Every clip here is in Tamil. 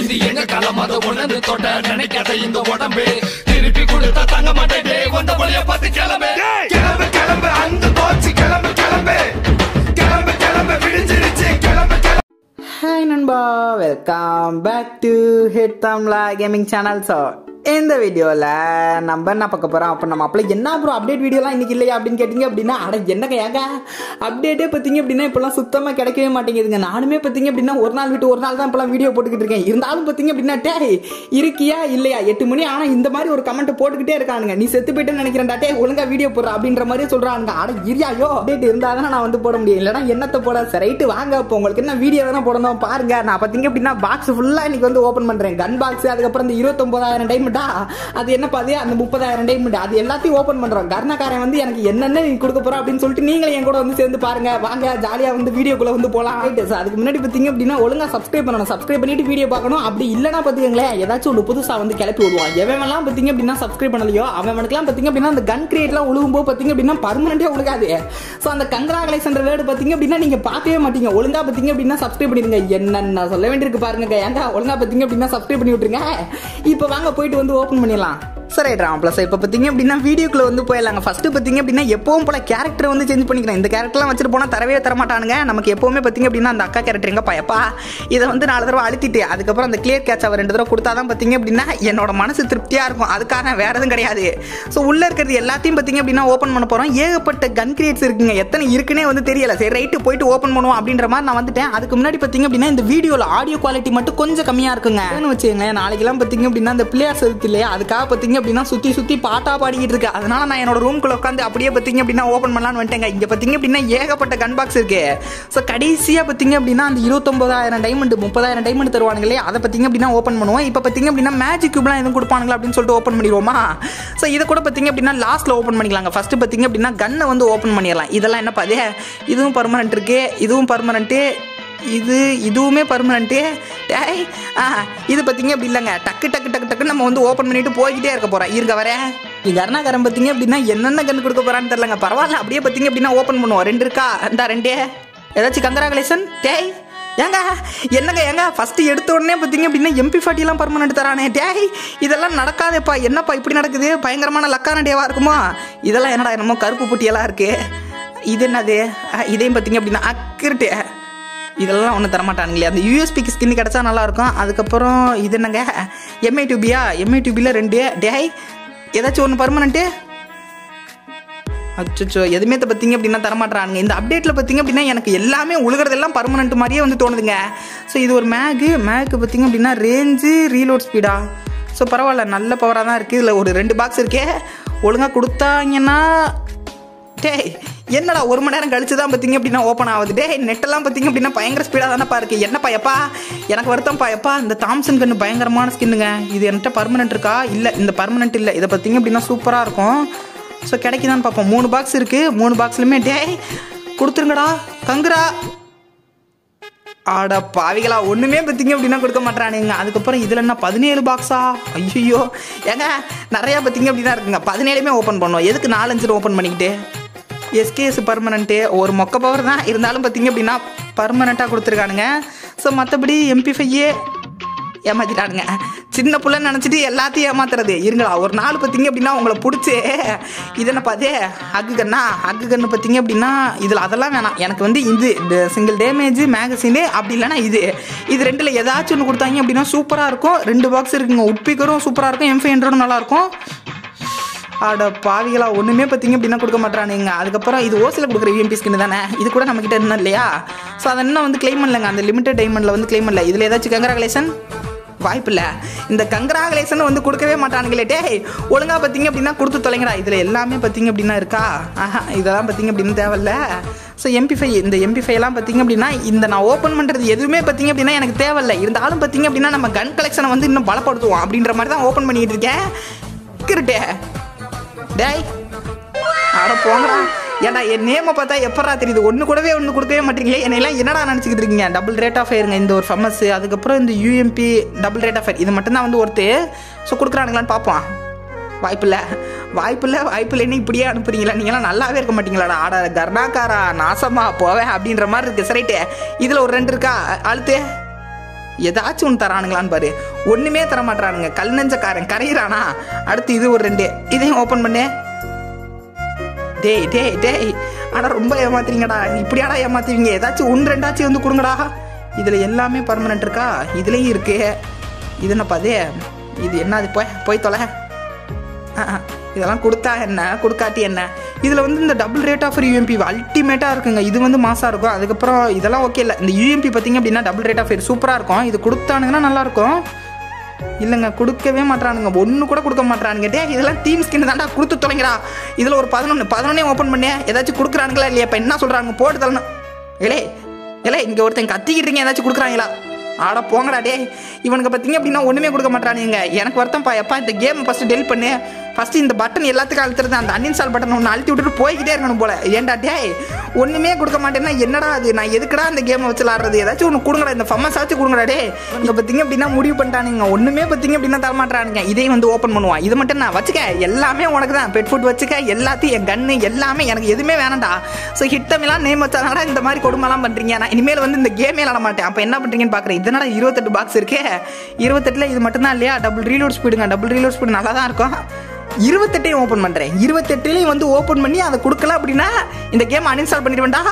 இது எங்க களம் அதை உணர்ந்து தொட்ட நினைக்காத இந்த உடம்பு திருப்பி கொடுத்தா தங்க மாட்டேன் வந்த வழிய பார்த்து கிளம்பு கிளம்பு கிளம்பு அந்த போச்சு கிளம்பு கிளம்பு கிளம்பு கிளம்பு விடிஞ்சிருச்சு கிளம்பு கிளம்பு ஹாய் நண்பா welcome back to hit Tamizha gaming channel so இந்த வீடியோவில் நம்ம என்ன பார்க்க போகிறோம் அப்போ நம்ம அப்பல என்ன ப்ரோ அப்டேட் வீடியோலாம் இன்னைக்கு இல்லையா அப்படின்னு கேட்டிங்க அப்படின்னா அட என்னங்க ஏங்க அப்டேட்டே பார்த்தீங்க அப்படின்னா இப்போலாம் சுத்தமாக கிடைக்கவே மாட்டேங்குதுங்க நானுமே பார்த்தீங்க அப்படின்னா ஒரு நாள் விட்டு ஒரு நாள் தான் இப்போலாம் வீடியோ போட்டுக்கிட்டு இருக்கேன் இருந்தாலும் பார்த்தீங்க அப்படின்னா டே இருக்கியா இல்லையா எட்டு மணி ஆனால் இந்த மாதிரி ஒரு கமெண்ட் போட்டுக்கிட்டே இருக்கானுங்க நீ செத்து போயிட்டேன்னு நினைக்கிறேன் டே ஒழுங்கா வீடியோ போடுற அப்படின்ற மாதிரி சொல்கிறானுங்க அட இரியாயோ அப்டேட் இருந்தால் தானே நான் வந்து போட முடியும் இல்லைனா என்னத்தை போட சரி ரைட்டு வாங்க இப்போ உங்களுக்கு என்ன வீடியோ தானே போடணும் பாருங்க நான் பார்த்தீங்க அப்படின்னா பாக்ஸ் ஃபுல்லாக இன்னைக்கு வந்து ஓப்பன் பண்ணுறேன் கன் பாக்ஸ் அதுக்கப்புறம் இந்த இருபத்தொம்பதாயிரம் டைமண்டா அது என்ன பாது அந்த முப்பதாயிரம் டைமண்ட் அது எல்லாத்தையும் ஓப்பன் பண்ணுறோம் கர்ணக்காரன் வந்து எனக்கு என்னென்ன நீ கொடுக்க போற அப்படின்னு சொல்லிட்டு நீங்களும் என் கூட வந்து சேர்ந்து பாருங்க வாங்க ஜாலியாக வந்து வீடியோக்குள்ள வந்து போகலாம் ரைட்டு சார் அதுக்கு முன்னாடி பார்த்தீங்க அப்படின்னா ஒழுங்கா சப்ஸ்கிரைப் பண்ணணும் சப்ஸ்கிரைப் பண்ணிட்டு வீடியோ பார்க்கணும் அப்படி இல்லைனா பார்த்துக்கங்களேன் ஏதாச்சும் ஒன்று புதுசாக வந்து கிளப்பி விடுவான் எவன்லாம் பார்த்தீங்க அப்படின்னா சப்ஸ்கிரைப் பண்ணலையோ அவனுக்குலாம் பார்த்தீங்க அப்படின்னா அந்த கன் கிரியேட்லாம் உழுகும்போது பார்த்தீங்க அப்படின்னா பர்மனெண்டே உழுகாது ஸோ அந்த கங்க்ராகுலேஷன் வேர்டு பார்த்தீங்க அப்படின்னா நீங்க பார்க்கவே மாட்டீங்க ஒழுங்கா பார்த்தீங்க அப்படின்னா சப்ஸ்கிரைப் பண்ணிடுங்க என்னென்ன சொல்ல வேண்டியிருக்கு பாருங்க ஏங்க ஒழுங்கா பார்த்தீங்க அப்படின்னா சப்ஸ்கிரைப் பண்ணி விட்டுருங்க இப்போ வாங்க போயிட்டு வந்து ஓப்பன் பண்ணிடலாம் சரி ராம் ப்ளஸ் இப்போ பார்த்தீங்க அப்படின்னா வீடியோக்குள்ள வந்து போயிடலாங்க ஃபர்ஸ்ட் பார்த்தீங்க அப்படின்னா எப்பவும் போல கேரக்டர் வந்து சேஞ்ச் பண்ணிக்கிறேன் இந்த கேரக்டர்லாம் வச்சுட்டு போனால் தரவே தரமாட்டானுங்க நமக்கு எப்பவுமே பார்த்தீங்க அப்படின்னா அந்த அக்கா கேரக்டர் எங்க பயப்பா இதை வந்து நாலு தடவை அழுத்திட்டு அதுக்கப்புறம் அந்த கிளியர் கேட்ச் அவர் ரெண்டு தடவை கொடுத்தா தான் பார்த்தீங்க அப்படின்னா என்னோட மனசு திருப்தியாக இருக்கும் அதுக்காக வேற எதுவும் கிடையாது ஸோ உள்ள இருக்கிறது எல்லாத்தையும் பார்த்தீங்க அப்படின்னா ஓப்பன் பண்ண போகிறோம் ஏகப்பட்ட கன் கிரியேட்ஸ் இருக்குங்க எத்தனை இருக்குன்னே வந்து தெரியல சரி ரைட்டு போயிட்டு ஓப்பன் பண்ணுவோம் அப்படின்ற மாதிரி நான் வந்துட்டேன் அதுக்கு முன்னாடி பார்த்தீங்க அப்படின்னா இந்த வீடியோவில் ஆடியோ குவாலிட்டி மட்டும் கொஞ்சம் கம்மியாக இருக்குங்க ஏன்னு வச்சுக்கோங்களேன் நாளைக்கெல்லாம் பார்த்தீங்க அப்படின்னா இந்த பிளேயர்ஸ் இருக்கு இல்லையா அதுக்காக பார்த்தீங்க அப்படின்னா சுற்றி சுற்றி பாட்டா பாடிக்கிட்டு இருக்கு அதனால நான் என்னோட ரூம்குள்ள உட்காந்து அப்படியே பார்த்தீங்க அப்படின்னா ஓப்பன் பண்ணலான்னு வந்துட்டேங்க இங்கே பார்த்தீங்க அப்படின்னா ஏகப்பட்ட கன் பாக்ஸ் இருக்கு ஸோ கடைசியாக பார்த்தீங்க அப்படின்னா அந்த இருபத்தொம்பதாயிரம் டைமண்ட் முப்பதாயிரம் டைமண்ட் தருவானுங்க இல்லையா அதை பார்த்தீங்க அப்படின்னா ஓப்பன் பண்ணுவோம் இப்போ பார்த்தீங்க அப்படின்னா மேஜிக் கியூப்லாம் எதுவும் கொடுப்பானுங்களா அப்படின்னு சொல்லிட்டு ஓப்பன் பண்ணிடுவோமா ஸோ இதை கூட பார்த்தீங்க அப்படின்னா லாஸ்ட்டில் ஓப்பன் பண்ணிக்கலாங்க ஃபர்ஸ்ட் பார்த்தீங்க அப்படின்னா கன்னை வந்து ஓப்பன் பண்ணிடலாம் இதெல்லாம் என்ன பாதே இதுவும் பர்மனெண்ட் இருக்கு இதுவும் பர்மனெண்ட்டு இது இதுவுமே பர்மனண்ட்டு டேய் ஆ இது பார்த்தீங்க அப்படி இல்லைங்க டக்கு டக்கு டக்கு டக்கு நம்ம வந்து ஓப்பன் பண்ணிட்டு போய்கிட்டே இருக்க போகிறோம் இருக்க வரேன் கருணாகரம் பார்த்தீங்க அப்படின்னா என்னென்ன கன்று கொடுக்க போறான்னு தெரிலங்க பரவாயில்ல அப்படியே பார்த்தீங்க அப்படின்னா ஓப்பன் பண்ணுவோம் ரெண்டு இருக்கா இந்த ரெண்டே ஏதாச்சும் கங்கராகுலேஷன் டேய் ஏங்க என்னங்க ஏங்க ஃபர்ஸ்ட் எடுத்த உடனே பார்த்தீங்க அப்படின்னா எம்பி ஃபார்ட்டிலாம் பர்மனெண்ட் தரானே டேய் இதெல்லாம் நடக்காதேப்பா என்னப்பா இப்படி நடக்குது பயங்கரமான லக்கான டேவா இருக்குமா இதெல்லாம் என்னடா என்னமோ கருப்பு புட்டியெல்லாம் இருக்கு இது என்னது அஹ், இதையும் பார்த்தீங்க அப்படின்னா அக்கிருட்டே இதெல்லாம் ஒன்றும் தரமாட்டானுங்களே அந்த யூஎஸ்பிக்கு ஸ்கின் கிடச்சா நல்லாயிருக்கும் அதுக்கப்புறம் இது என்னங்க எம்ஐ டியூபியா எம்ஐ டியூபியில் ரெண்டு டேய் ஏதாச்சும் ஒன்று பர்மனண்ட்டு அச்சோ எதுவுமே இதை பார்த்தீங்க அப்படின்னா தரமாட்டானுங்க இந்த அப்டேட்டில் பார்த்தீங்க அப்படின்னா எனக்கு எல்லாமே உழுகிறதெல்லாம் பர்மனெண்ட் மாதிரியே வந்து தோணுதுங்க ஸோ இது ஒரு மேகு மேக்கு பார்த்தீங்க அப்படின்னா ரேஞ்சு ரீலோட் ஸ்பீடா ஸோ பரவாயில்ல நல்ல பவராக தான் இருக்குது இதில் ஒரு ரெண்டு பாக்ஸ் இருக்கே ஒழுங்காக கொடுத்தாங்கன்னா டேய் என்னடா ஒரு மணி நேரம் கழிச்சு தான் பார்த்தீங்க அப்படின்னா ஓப்பன் ஆகுது டேய் நெட்டெல்லாம் பார்த்தீங்க அப்படின்னா பயங்கர ஸ்பீடாக தானேப்பா இருக்கு என்னப்பா எப்பா எனக்கு வருத்தம்ப்பா எப்பா இந்த தாம்சன் கன்று பயங்கரமான ஸ்கின்னுங்க இது என்கிட்ட பர்மனெண்ட் இருக்கா இல்லை இந்த பர்மனெண்ட் இல்லை இதை பார்த்தீங்க அப்படின்னா சூப்பராக இருக்கும் ஸோ கிடைக்குதான்னு பார்ப்போம் மூணு பாக்ஸ் இருக்குது மூணு பாக்ஸ்லையுமே டேய் கொடுத்துருங்கடா கங்குரா ஆட பாவிகளா ஒண்ணுமே பார்த்தீங்க அப்படின்னா கொடுக்க மாட்டானுங்க அதுக்கப்புறம் இதுல என்ன பதினேழு பாக்ஸா ஐயோ ஏங்க நிறைய பார்த்தீங்க அப்படின்னா இருக்குங்க பதினேழுமே ஓப்பன் பண்ணோம் எதுக்கு நாலஞ்சு ஓப்பன் பண்ணிக்கிட்டு எஸ்கேஎஸ் பர்மனண்ட்டு ஒரு மொக்க பவர் தான் இருந்தாலும் பார்த்தீங்க அப்படின்னா பர்மனண்ட்டாக கொடுத்துருக்கானுங்க ஸோ மற்றபடி எம்பி ஃபையே ஏமாத்திட்டானுங்க சின்ன புள்ளன்னு நினச்சிட்டு எல்லாத்தையும் ஏமாத்துறது இருங்களா ஒரு நாள் பார்த்தீங்க அப்படின்னா உங்களை பிடிச்சி இது என்ன பாதே அக்கு கண்ணா அக்கு கண்ணு பார்த்தீங்க அப்படின்னா இதில் அதெல்லாம் வேணாம் எனக்கு வந்து இது சிங்கிள் டேமேஜ் மேகசினு அப்படி இல்லைன்னா இது இது ரெண்டில் ஏதாச்சும் ஒன்று கொடுத்தாங்க அப்படின்னா சூப்பராக இருக்கும் ரெண்டு பாக்ஸ் இருக்குங்க உட்பிக்கரும் சூப்பராக இருக்கும் எம் ஃபைவ் ஹண்ட்ரடும் நல்லாயிருக்கும் அட பாவிகளா ஒன்றுமே பார்த்தீங்க அப்படின்னா கொடுக்க மாட்டானுங்க அதுக்கப்புறம் இது ஓசியில் கொடுக்குற யூஎம்பி ஸ்கின் தானே இது கூட நம்மக்கிட்ட என்ன இல்லையா ஸோ அதை இன்னும் வந்து கிளைம் பண்ணலங்க அந்த லிமிடெட் டைமண்டில் வந்து கிளைம் பண்ணல இதில் ஏதாச்சும் கங்கராகுலேஷன் வாய்ப்பில்லை இந்த கங்கராகுலேஷன் வந்து கொடுக்கவே மாட்டானுங்களே டேய் ஒழுங்கா பார்த்தீங்க அப்படின்னா கொடுத்து தொலைங்கடா இதில் எல்லாமே பார்த்தீங்க அப்படின்னா இருக்கா ஆஹா இதெல்லாம் பார்த்தீங்க அப்படின்னு தேவையில்ல ஸோ எம்பி ஃபைவ் இந்த எம்பி ஃபைவ்லாம் பார்த்தீங்க அப்படின்னா இந்த நான் ஓப்பன் பண்ணுறது எதுவுமே பார்த்தீங்க அப்படின்னா எனக்கு தேவையில்லை இருந்தாலும் பார்த்தீங்க அப்படின்னா நம்ம கன் கலெக்ஷனை வந்து இன்னும் பலப்படுத்துவோம் அப்படின்ற மாதிரி தான் ஓப்பன் பண்ணிட்டு இருக்கேன் கிருட்டே டேய் அட போங்கடா ஏன்டா என் நேமை பார்த்தா எப்படா தெரியுது ஒன்று கூடவே ஒன்று கொடுக்கவே மாட்டீங்களே என்னையெல்லாம் என்னடா நினச்சிக்கிட்டு இருக்கீங்க டபுள் ரேட் ஆஃப் ஃபயருங்க இந்த ஒரு ஃபேமஸ் அதுக்கப்புறம் இந்த UMP double rate of fire இது மட்டும்தான் வந்து ஒருத்து ஸோ கொடுக்குறானுங்களான்னு பார்ப்போம் வாய்ப்பில்ல வாய்ப்பில்ல வாய்ப்பில்லைன்னு இப்படியே அனுப்புறீங்களா நீங்களாம் நல்லாவே இருக்க மாட்டீங்களாடா ஆட கர்ணாக்காரா நாசமா போவேன் அப்படின்ற மாதிரி இருக்கு சரிட்டு இதில் ஒரு ரெண்டு இருக்கா அழுத்து ஏதாச்சும் ஒன்று தரானுங்களான்னு பாரு ஒன்றுமே தர மாட்டானுங்க கல் நெஞ்சக்காரன் கரையிறானா அடுத்து இது ஒரு ரெண்டு இதையும் ஓப்பன் பண்ணு டேய் டேய் டேய் ஆனா ரொம்ப ஏமாத்துறீங்கடா இப்படியாடா ஏமாத்துவீங்க ஏதாச்சும் ஒன்று ரெண்டாச்சும் வந்து கொடுங்கடா இதில் எல்லாமே பர்மனெண்ட் இருக்கா இதுலேயும் இருக்கு இது என்னப்பா அது இது என்னது போய் போய் தொலை ஆ, ஆ, இதெல்லாம் கொடுத்தா என்ன கொடுக்காட்டி என்ன இதில் வந்து இந்த டபுள் ரேட் ஆஃப் யூஎம்பி அல்டிமேட்டாக இருக்குங்க இது வந்து மாசாக இருக்கும் அதுக்கப்புறம் இதெல்லாம் ஓகே இல்லை இந்த யூஎம்பி பார்த்தீங்க அப்படின்னா டபுள் ரேட் ஆஃப் சூப்பராக இருக்கும் இது கொடுத்தானுங்கன்னா நல்லாயிருக்கும் இல்லைங்க கொடுக்கவே மாட்றானுங்க ஒன்று கூட கொடுக்க மாட்றானுங்க டே இதெல்லாம் டீம் ஸ்கின் தான்டா கொடுத்து தொலைங்கடா இதில் ஒரு பதினொன்று பதினொன்னே ஓப்பன் பண்ணி ஏதாச்சும் கொடுக்குறானுங்களா இல்லையா இப்போ என்ன சொல்கிறாங்க போட்டு தரணும் ஏலே ஏலே இங்கே ஒருத்தன் கத்திக்கிட்டு ஏதாச்சும் கொடுக்குறாங்களா ஆட போங்கடா டே இவனுக்கு பார்த்தீங்க அப்படின்னா ஒன்றுமே கொடுக்க மாட்டானுங்க எனக்கு வருத்தம்ப்பா எப்பா இந்த கேம் ஃபஸ்ட்டு டெல் பண்ணு ஃபஸ்ட்டு இந்த பட்டன் எல்லாத்துக்கும் அழுத்துறது அந்த அன்இன்ஸ்டால் பட்டன் ஒன்று அழுத்தி விட்டுட்டு போய்கிட்டே இருக்கணும் போல ஏன்டா டேய் ஒன்றுமே கொடுக்க மாட்டேன்னா என்னடா அது நான் எதுக்குடா இந்த கேமை வச்சு விளாட்றது ஏதாச்சும் ஒன்று கொடுங்கடா இந்த ஃபம்மஸ் ஆச்சு கொடுங்கடா டே இங்கே பார்த்தீங்க அப்படின்னா முடிவு பண்ணிட்டானுங்க ஒன்றுமே பார்த்தீங்க அப்படின்னா தரமாட்டானுங்க இதையும் வந்து ஓப்பன் பண்ணுவான் இது மட்டும் நான் வச்சுக்க எல்லாமே உனக்கு தான் பெட் ஃபுட் வச்சுக்க எல்லாத்தையும் என் கன்னு எல்லாமே எனக்கு எதுவுமே வேணாம்டா ஸோ ஹிட்டமெல்லாம் நேம் வச்சாதாடா இந்த மாதிரி கொடுமைலாம் பண்ணுறீங்க நான் இனிமேல் வந்து இந்த கேமே விளாட மாட்டேன் அப்போ என்ன பண்ணுறீங்கன்னு பார்க்குறேன் இதனால இருபத்தெட்டு பாக்ஸ் இருக்கே இருபத்தெட்டில் இது மட்டும் தான் இல்லையா டபுள் ரீலோட் ஸ்பீடுங்க டபுள் ரீலோட் ஸ்பீடு நல்லா தான் இருக்கும் இருபத்தெட்டையும் ஓப்பன் பண்ணுறேன் இருபத்தெட்டுலையும் வந்து ஓப்பன் பண்ணி அதை கொடுக்கல அப்படின்னா இந்த கேம் அன்இன்ஸ்டால் பண்ணிடுவேன்டா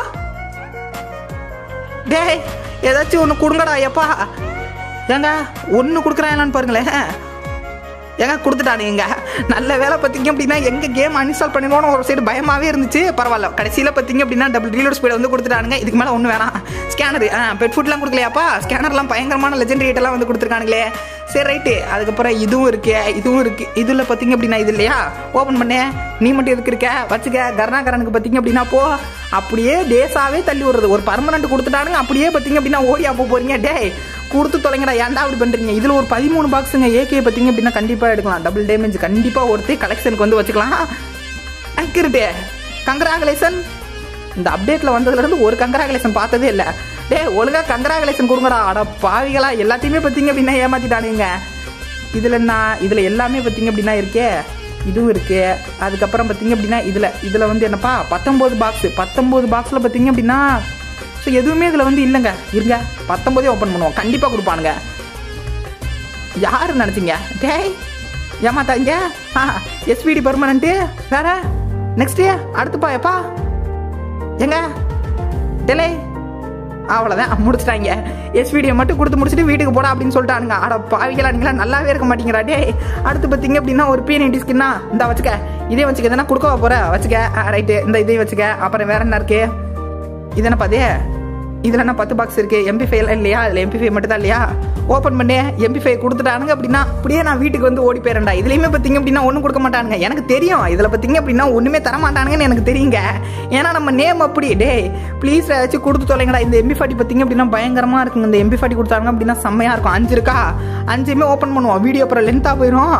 டேய் ஏதாச்சும் ஒன்று கொடுங்கடா எப்பா ஏங்க ஒன்று கொடுக்குறாங்களான்னு பாருங்களேன் ஏங்க கொடுத்துட்டானுங்க நல்ல வேலை பார்த்தீங்க அப்படின்னா எங்கள் கேம் அன்இன்ஸ்டால் பண்ணிடுவோன்னு ஒரு சைடு பயமாகவே இருந்துச்சு பரவாயில்ல கடைசியில் பார்த்தீங்க அப்படின்னா டபுள் ரீலோட் ஸ்பீடை வந்து கொடுத்துட்டானுங்க இதுக்கு மேலே ஒன்றும் வேணாம் ஸ்கேனர் ஆ பெட் ஃபுட்லாம் கொடுக்கலையாப்பா ஸ்கேனர்லாம் பயங்கரமான லெஜெண்டரி எல்லாம் வந்து கொடுத்துருக்கானுங்களே சரி ரைட்டு அதுக்கப்புறம் இதுவும் இருக்கு இதுவும் இருக்கு இதில் பார்த்தீங்க அப்படின்னா இது இல்லையா ஓப்பன் பண்ணு நீ மட்டும் எதுக்கு இருக்க வச்சுக்க கருணாகரனுக்கு பார்த்தீங்க அப்படின்னா போ அப்படியே டேஸாவே தள்ளி விடுறது ஒரு பர்மனண்ட் கொடுத்துட்டானுங்க அப்படியே பார்த்தீங்க அப்படின்னா ஓடியா போக போறீங்க டேய் கொடுத்து தொலைங்கடா ஏன்டா அப்படி பண்றீங்க இதுல ஒரு பதிமூணு பாக்ஸுங்க ஏகே பார்த்தீங்க அப்படின்னா கண்டிப்பா எடுக்கலாம் டபுள் டேமேஜ் கண்டிப்பா ஒருத்தி கலெக்ஷனுக்கு வந்து வச்சுக்கலாம் அங்கிருட்டே கங்கராகுலேஷன் இந்த அப்டேட்ல வந்ததுல இருந்து ஒரு கங்கராகுலேஷன் பார்த்ததே இல்லை டே ஒழுங்கா கங்கராகுலேஷன் கொடுங்கடா அட பாவிகளா எல்லாத்தையுமே பார்த்தீங்க அப்படின்னா ஏமாத்திட்டானுங்க இதுல என்ன இதுல எல்லாமே பார்த்தீங்க அப்படின்னா இருக்கே இதுவும் இருக்கு அதுக்கப்புறம் பார்த்தீங்க அப்படின்னா இதுல இதுல வந்து என்னப்பா பத்தொன்பது பாக்ஸ் பத்தொன்பது பாக்ஸ்ல பார்த்தீங்க அப்படின்னா ஸோ எதுவுமே இதில் வந்து இல்லைங்க இருங்க பத்தொம்போதே ஓப்பன் பண்ணுவோம் கண்டிப்பாக கொடுப்பானுங்க யார் நினச்சிங்க டேய் ஏமாத்தாங்க ஆ எஸ்பிடி பர்மனண்ட்டு வேற நெக்ஸ்ட் அடுத்துப்பா எப்பா எங்க டெலே அவ்வளோதான் முடிச்சிட்டாங்க எஸ்பிடியை மட்டும் கொடுத்து முடிச்சுட்டு வீட்டுக்கு போடா அப்படின்னு சொல்லிட்டானுங்க அட பாவிகளா நீங்களா நல்லாவே இருக்க மாட்டீங்களா டே அடுத்து பார்த்தீங்க அப்படின்னா ஒரு பிஎன்டி ஸ்கின்னா இந்த வச்சுக்க இதே வச்சுக்க எதனா கொடுக்க போற வச்சுக்க ரைட்டு இந்த இதையும் வச்சுக்க அப்புறம் வேற என்ன இருக்கு இது என்ன பாதே இதில் என்ன பத்து பாக்ஸ் இருக்கு எம்பி ஃபைவ்லாம் இல்லையா அதில் எம்பி ஃபைவ் மட்டும் தான் இல்லையா ஓப்பன் பண்ணி எம்பி ஃபைவ் கொடுத்துட்டானுங்க அப்படின்னா அப்படியே நான் வீட்டுக்கு வந்து ஓடி போயிடறேன்டா இதுலேயுமே பார்த்தீங்க அப்படின்னா ஒன்றும் கொடுக்க மாட்டானுங்க எனக்கு தெரியும் இதில் பார்த்தீங்க அப்படின்னா ஒன்றுமே தர மாட்டானுங்கன்னு எனக்கு தெரியுங்க ஏன்னா நம்ம நேம் அப்படி டேய் ப்ளீஸ் ஏதாச்சும் கொடுத்து தொலைங்கடா இந்த எம்பி ஃபார்ட்டி பார்த்தீங்க அப்படின்னா பயங்கரமாக இருக்குங்க இந்த எம்பி ஃபார்ட்டி கொடுத்தாங்க அப்படின்னா செம்மையாக இருக்கும் அஞ்சு இருக்கா அஞ்சுமே ஓப்பன் பண்ணுவோம் வீடியோ அப்புறம் லென்த்தாக போயிடும்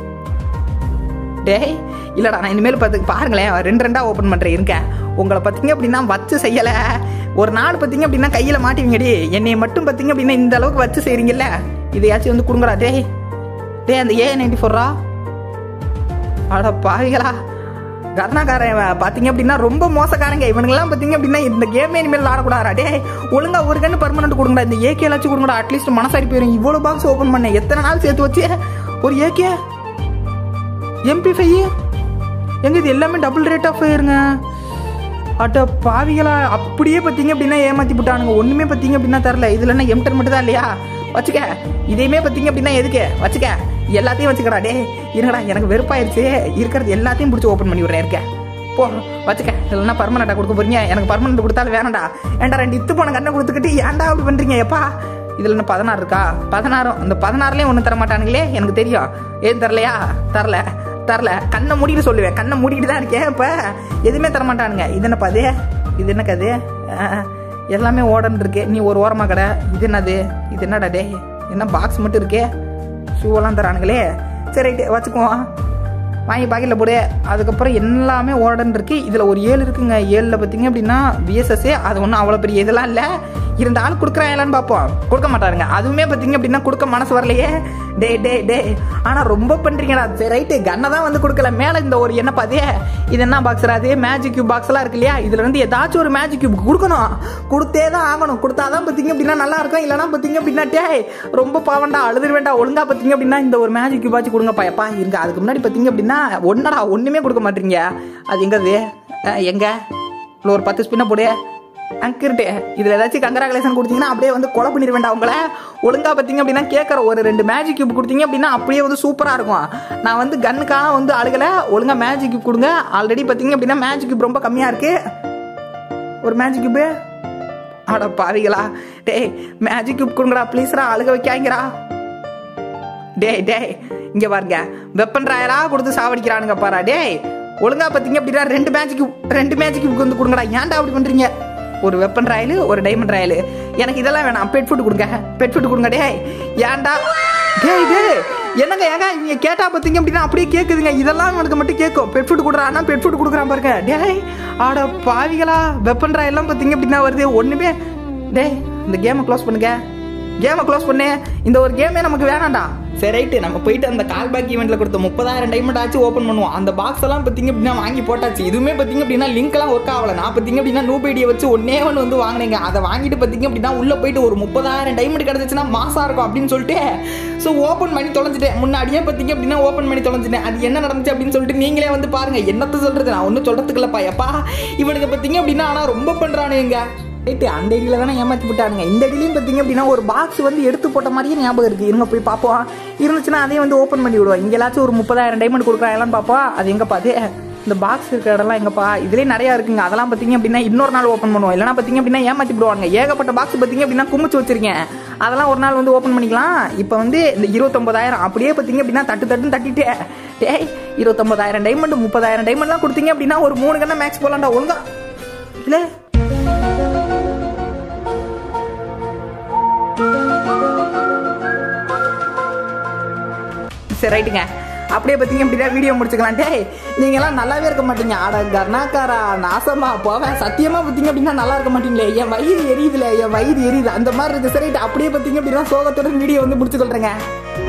டேய் இல்லடா நான் இனிமேல் பார்த்து பாருங்களேன் ரெண்டு ரெண்டா ஓப்பன் பண்ணுறேன் இருக்கேன் உங்களை பார்த்தீங்க அப்படின்னா வச்சு செய்யலை ஒரு நாள் பார்த்தீங்க அப்படின்னா கையில் மாட்டுவீங்கடி என்னை மட்டும் பார்த்தீங்க அப்படின்னா இந்த அளவுக்கு வச்சு செய்கிறீங்கல்ல இதையாச்சும் வந்து கொடுங்கடா டேய் டேய் அந்த ஏ நைன்டி ஃபோர்ரா அட பாவிகளா கர்ணாக்காரன் இவன் பார்த்தீங்க அப்படின்னா ரொம்ப மோசக்காரங்க இவனுங்கெல்லாம் பார்த்தீங்க அப்படின்னா இந்த கேமே இனிமேல் ஆடக்கூடாதா டே ஒழுங்கா ஒரு கண்ணு பர்மனெண்ட் கொடுங்கடா இந்த ஏகே எல்லாச்சும் கொடுங்கடா அட்லீஸ்ட் மனசாரி போயிடும் இவ்வளோ பாக்ஸ் ஓப்பன் பண்ணேன் எத்தனை நாள் சேர்த்து வச்சு ஒரு ஏகே எம்பி ஃபைவ் எங்க இது எல்லாமே டபுள் ரேட் ஆஃப் ஃபயருங்க அட்ட பாவிகளா அப்படியே பார்த்தீங்க அப்படின்னா ஏமாத்தி விட்டானுங்க ஒன்றுமே பார்த்தீங்க அப்படின்னா தரல இதில் என்ன எம்டன் மட்டும் தான் இல்லையா வச்சுக்க இதையுமே பார்த்தீங்க அப்படின்னா எதுக்கு வச்சுக்க எல்லாத்தையும் வச்சுக்கடா டே இருங்கடா எனக்கு வெறுப்பாயிருச்சு இருக்கிறது எல்லாத்தையும் பிடிச்சி ஓப்பன் பண்ணி விட்றேன் இருக்கேன் போ வச்சுக்க இல்லைன்னா பர்மனெண்ட்டாக கொடுக்க போறீங்க எனக்கு பர்மனெண்ட் கொடுத்தாலும் வேணாம்டா ஏன்டா ரெண்டு இத்து போன கண்ணை கொடுத்துக்கிட்டு ஏன்டா அப்படி பண்ணுறீங்க எப்பா இதில் என்ன பதினாறு இருக்கா பதினாறும் இந்த பதினாறுலேயும் ஒன்றும் தர மாட்டானுங்களே எனக்கு தெரியும் ஏன் தரலையா தரல தரல கண்ணை மூடிட்டு சொல்லுவேன் கண்ணை மூடிட்டு தான் இருக்கேன் இப்போ எதுவுமே தர மாட்டானுங்க இது என்னப்பா அது இது என்ன கது அஹ், எல்லாமே ஓடன்னு இருக்கு நீ ஒரு ஓரமா கடை இது என்னது இது என்னடா டே என்ன பாக்ஸ் மட்டும் இருக்கே ஷூவெல்லாம் தரானுங்களே சரி ரைட்டு வச்சுக்குவோம் வாங்கி பாக்கெட்டில் போடு அதுக்கப்புறம் எல்லாமே ஓடன்னு இருக்கு இதில் ஒரு ஏழு இருக்குங்க ஏழில் பார்த்தீங்க அப்படின்னா பிஎஸ்எஸ்ஸே அது ஒன்றும் அவ்வளோ பெரிய இதெல்லாம் இல்லை இரண்டு ஆள் கொடுக்குறாங்களான்னு பார்ப்போம் கொடுக்க மாட்டாருங்க அதுவுமே பார்த்தீங்க அப்படின்னா கொடுக்க மனசு வரலையே டே டே டே ஆனால் ரொம்ப பண்ணுறீங்கடா சரி ரைட்டு கன்னை தான் வந்து கொடுக்கல மேலே இந்த ஒரு என்ன பாதியே இது என்ன பாக்ஸரா அது மேஜிக் கியூப் பாக்ஸ்லாம் இருக்கு இல்லையா இதுல இருந்து ஏதாச்சும் ஒரு மேஜிக் கியூப் கொடுக்கணும் கொடுத்தே தான் ஆகணும் கொடுத்தாதான் பார்த்தீங்க அப்படின்னா நல்லா இருக்கும் இல்லைனா பார்த்தீங்க அப்படின்னா டேய் ரொம்ப பாவண்டா அழுதுட வேண்டாம் ஒழுங்கா பார்த்தீங்க அப்படின்னா இந்த ஒரு மேஜிக் கியூப் ஆச்சு கொடுங்க பயப்பா இருங்க அதுக்கு முன்னாடி பார்த்தீங்க அப்படின்னா ஒன்னடா ஒன்றுமே கொடுக்க மாட்டீங்க அது எங்கது அஹ், எங்க இல்லை ஒரு பத்து ஸ்பின்னை போடு அங்கிருட்டு இதில் ஏதாச்சும் கங்கராகுலேஷன் கொடுத்தீங்கன்னா அப்படியே வந்து கொலை பண்ணிட வேண்டாம் உங்களை ஒழுங்கா பார்த்தீங்க அப்படின்னா கேட்குற ஒரு ரெண்டு மேஜிக் கியூப் கொடுத்தீங்க அப்படின்னா அப்படியே வந்து சூப்பராக இருக்கும் நான் வந்து கன்னுக்காக வந்து அழுகலை ஒழுங்கா மேஜிக் கியூப் கொடுங்க ஆல்ரெடி பார்த்தீங்க அப்படின்னா மேஜிக் கியூப் ரொம்ப கம்மியாக இருக்கு ஒரு மேஜிக் கியூப்பு அட பாவிகளா டேய் மேஜிக் கியூப் கொடுங்கடா ப்ளீஸ்ரா அழுக வைக்காங்கடா டேய் டேய் இங்க பாருங்க வெப்பன் ராயரா கொடுத்து சாவடிக்கிறானுங்க பாரா டேய் ஒழுங்கா பாத்தீங்க அப்படின்னா ரெண்டு மேட்சுக்கு ரெண்டு மேட்சுக்கு வந்து கொடுங்கடா ஏன்டா அப்படி பண்றீங்க ஒரு வெப்பன் ராயலு ஒரு டைமண்ட் ராயலு எனக்கு இதெல்லாம் வேணாம் பெட் ஃபுட் கொடுங்க பெட் ஃபுட் கொடுங்க டேய் ஏன்டா டேய் டேய் என்னங்க ஏங்க நீங்க கேட்டா பாத்தீங்க அப்படின்னா அப்படியே கேக்குதுங்க இதெல்லாம் எனக்கு மட்டும் கேட்கும் பெட் ஃபுட் கொடுக்குறான் பெட் ஃபுட் கொடுக்குறான் பாருங்க டேய் ஆட பாவிகளா வெப்பன் ராயெல்லாம் பாத்தீங்க அப்படின்னா வருது ஒண்ணுமே டேய் இந்த கேமை க்ளோஸ் பண்ணுங்க கேமை க்ளோஸ் பண்ணு இந்த ஒரு கேமே நமக்கு வேணாம்டா சரி ரைட்டு நம்ம போயிட்டு அந்த கால் பேக் ஈவெண்ட்ல கொடுத்த முப்பதாயிரம் டைமண்ட் ஆச்சு ஓப்பன் பண்ணுவோம் அந்த பாக்ஸ் எல்லாம் பார்த்தீங்க அப்படின்னா வாங்கி போட்டாச்சு இதுவுமே பார்த்தீங்க அப்படின்னா லிங்க் எல்லாம் ஒர்க் ஆகல நான் பார்த்தீங்க அப்படின்னா நூபேடியை வச்சு ஒன்னே ஒன்று வந்து வாங்கினீங்க அதை வாங்கிட்டு பார்த்தீங்க அப்படின்னா உள்ள போயிட்டு ஒரு முப்பதாயிரம் டைமண்ட் கிடச்சிச்சுன்னா மாசா இருக்கும் அப்படின்னு சொல்லிட்டு ஸோ ஓப்பன் பண்ணி தொலைஞ்சிட்டேன் முன்னாடியே பார்த்தீங்க அப்படின்னா ஓப்பன் பண்ணி தொலைஞ்சிட்டேன் அது என்ன நடந்துச்சு அப்படின்னு சொல்லிட்டு நீங்களே வந்து பாருங்க என்னத்த சொல்றது நான் ஒன்றும் சொல்றதுக்கு இல்லப்பா எப்பா இவனுக்கு பார்த்தீங்க அப்படின்னா ஆனால் ரொம்ப பண்றானுங்க ரைட்டு அந்த ஐடியில் தானே ஏமாற்றி விட்டானுங்க இந்த ஐடிலையும் பார்த்தீங்க அப்படின்னா ஒரு பாக்ஸ் வந்து எடுத்து போட்ட மாதிரியே ஞாபகம் இருக்குது இருங்க போய் பார்ப்போம் இருந்துச்சுன்னா அதையும் வந்து ஓப்பன் பண்ணி விடுவோம் இங்கேயாச்சும் ஒரு முப்பதாயிரம் டைமண்ட் கொடுக்குறாங்களான்னு பார்ப்போம் அது எங்கே பார்த்து இந்த பாக்ஸ் இருக்கிற இடம்லாம் எங்கப்பா இதுலேயே நிறையா இருக்குங்க அதெல்லாம் பார்த்தீங்க அப்படின்னா இன்னொரு நாள் ஓப்பன் பண்ணுவோம் இல்லைனா பார்த்தீங்க அப்படின்னா ஏமாற்றி விடுவாங்க ஏகப்பட்ட பாக்ஸ் பார்த்தீங்க அப்படின்னா குமிச்சு வச்சிருக்கேன் அதெல்லாம் ஒரு நாள் வந்து ஓப்பன் பண்ணிக்கலாம் இப்போ வந்து இந்த இருபத்தொம்பதாயிரம் அப்படியே பார்த்தீங்க அப்படின்னா தட்டு தட்டுன்னு தட்டிட்டு டேய் இருபத்தொம்பதாயிரம் டைமண்ட் முப்பதாயிரம் டைமண்ட்லாம் கொடுத்தீங்க அப்படின்னா ஒரு மூணு கண்ணா மேக்ஸ் போலாம்டா ஒழுங்கா இல்லை சரி ரைட்டுங்க அப்படியே பார்த்தீங்க அப்படின்னா வீடியோ முடிச்சுக்கலாம் டேய் நீங்களாம் நல்லாவே இருக்க மாட்டீங்க ஆட கர்ணாக்காரா நாசமா போவேன் சத்தியமா பார்த்தீங்க அப்படின்னா நல்லா இருக்க மாட்டீங்களே என் வயிறு எரியுதுல என் வயிறு எரியுது அந்த மாதிரி இருக்கு சரி ரைட்டு அப்படியே பார்த்தீங்க அப்படின்னா சோகத்தோட வீடியோ வந்து முடிச்சுக்கொள்றேங்க